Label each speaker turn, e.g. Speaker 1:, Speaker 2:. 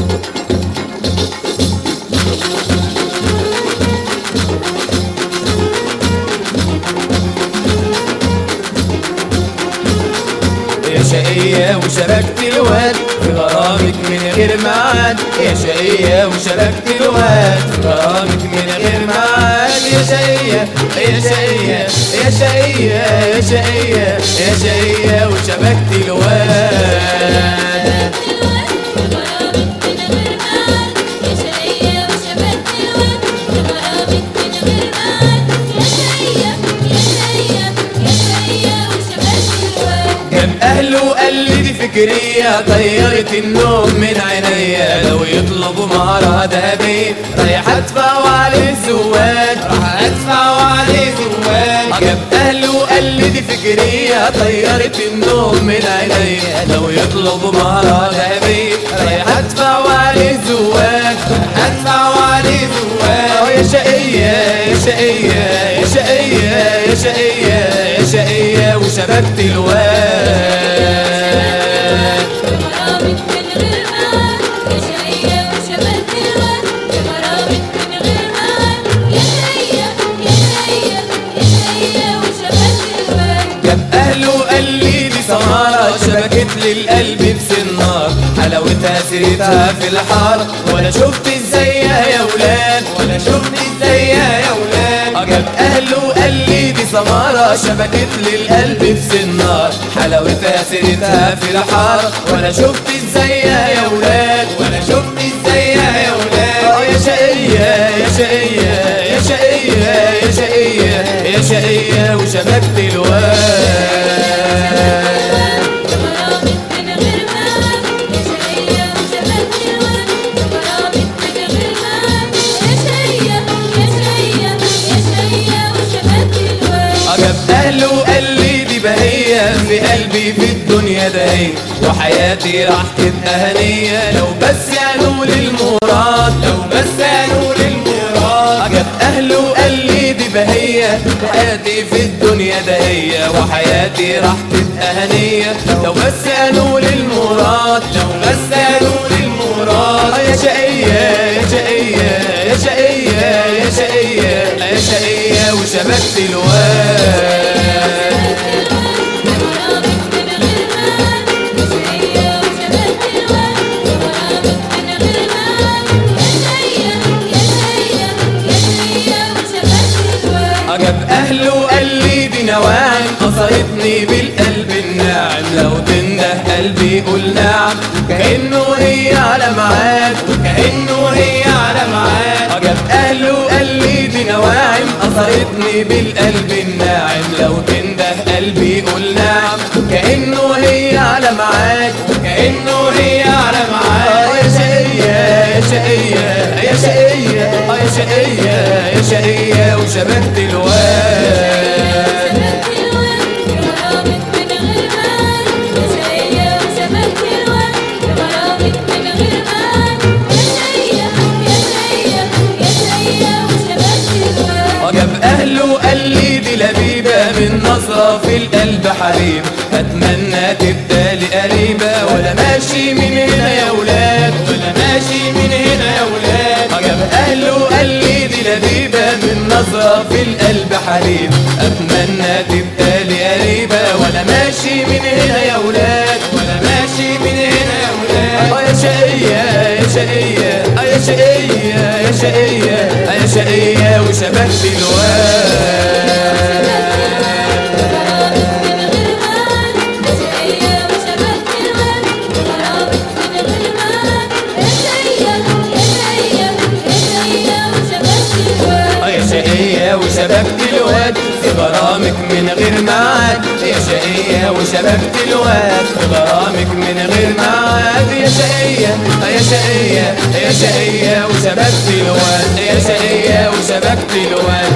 Speaker 1: يا شقية وشبكت الواد في غرامك من غير معاد يا شقية وشبكت الواد في غرامك من غير معاد يا شقية يا شقية يا شقية يا شقية يا شقية وشبكت الواد جاب اهله وقال لي دي فكرية طيرت النوم من عينيا لو يطلبوا مهرها دهبية رايح ادفع وعليه الزواد راح ادفع وعليه زواد جاب اهله وقال لي دي فكرية طيرت النوم من عينيا لو يطلبوا مهرها دهبية رايح ادفع وعليه زواد راح ادفع وعليه زواد يا شقية يا شقية يا شقية يا شقية يا شقية وشبكت الواد جاب اهله وقال لي دي سمارة شبكت لي القلب بسنار حلاوتها سيرتها في الحارة ولا شفت ازايها يا ولاد ولا شفت ازايها يا ولاد جاب اهله وقال لي دي سمارة شبكت لي القلب بسنار حلاوتها سيرتها في الحارة ولا شفت ازايها يا ولاد ولا شفت ازايها يا ولاد يا شقية يا شقية يا شقية يا شقية يا شقية وشبكت الواد عجب اهله وقال لي دي بهية في قلبي في الدنيا دهية وحياتي راح تبقى هنية لو بس ينول المراد لو بس ينول المراد عجب اهله وقال لي دي بهية حياتي في الدنيا دهية وحياتي راح تبقى هنية لو بس ينول المراد لو بس ينول المراد يا شقية يا شقية يا شقية يا شقية يا شقية وشبكت الواد عجب اهله وقال لي دي نواعم قصرتني بالقلب الناعم لو تنده قلبي يقول نعم كأنه هي على معاد كأنه هي على معاد عجب اهله وقال لي دي نواعم قصرتني بالقلب الناعم لو تنده قلبي يقول نعم كأنه هي على معاد كأنه هي على معاد يا شقية يا شقية يا شقية يا شقية يا شقية وشبكت الواد عجب اهله وقال لي دي لبيبه من نظره في القلب حبيب اتمنى تبقى لي قريبه ولا ماشي من هنا يا ولاد ولا ماشي من هنا يا ولاد عجب اهله وقال لي دي لبيبه من نظره في القلب حبيب اتمنى تبقى لي قريبه ولا ماشي من هنا يا ولاد ولا ماشي من هنا يا ولاد اه يا شقيه يا شقيه اه يا شقيه يا شقيه اه يا شقيه وشبكت الواد اه يا شقية وشبكت الواد في غرامك من غير معاد يا شقية وشبكت الواد في غرامك من غير معاد يا شقية اه يا شقية يا شقية وشبكت الواد يا شقية وشبكت الواد